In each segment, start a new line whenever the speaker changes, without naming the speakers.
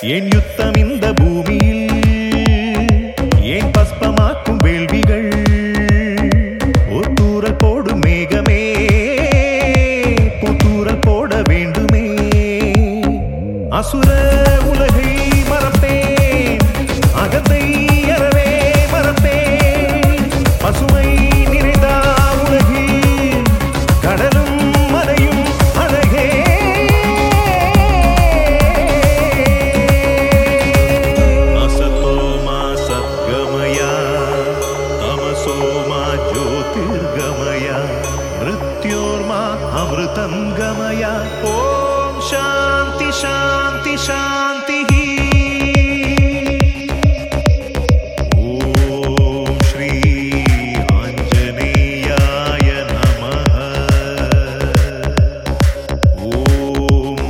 ஏன் யுத்தம் இந்த பூமியில் ஏன் பஸ்பமாக்கும் வேள்விகள் ஒத்தூரல் போடும் மேகமே புத்தூரல் போட வேண்டுமே அசுர உலகை மறப்பேன் அகத்தை அறவே மறப்பேன் பசுமை நிறைந்த உலகில் கடலும் மலையும் அழகே असतो मा सद्गमया तमसो मा ज्योतिर्गमया मृत्योर्मा अमृतं गमया ॐ शान्ति शान्ति शान्तिः ॐ श्री आञ्जनेयाय नमः ॐ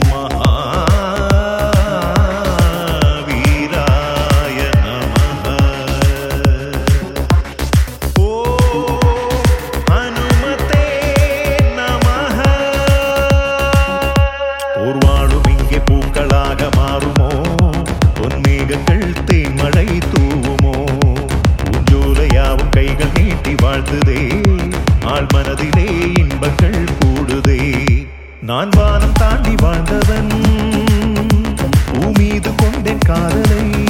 महावीराय नमः ॐ हनुमते नमः ஊர்வாழும் இங்கே பூக்களாக மாறுமோ பொன்மேகங்கள் தேன்மழை தூவுமோ பூஞ்சோலையாவும் கைகள் நீட்டி வாழ்த்துதே ஆள் மனதிலே இன்பங்கள் கூடுதே நான் வானம் தாண்டி வாழ்ந்தவன் பூமீது கொண்டேன் காதலை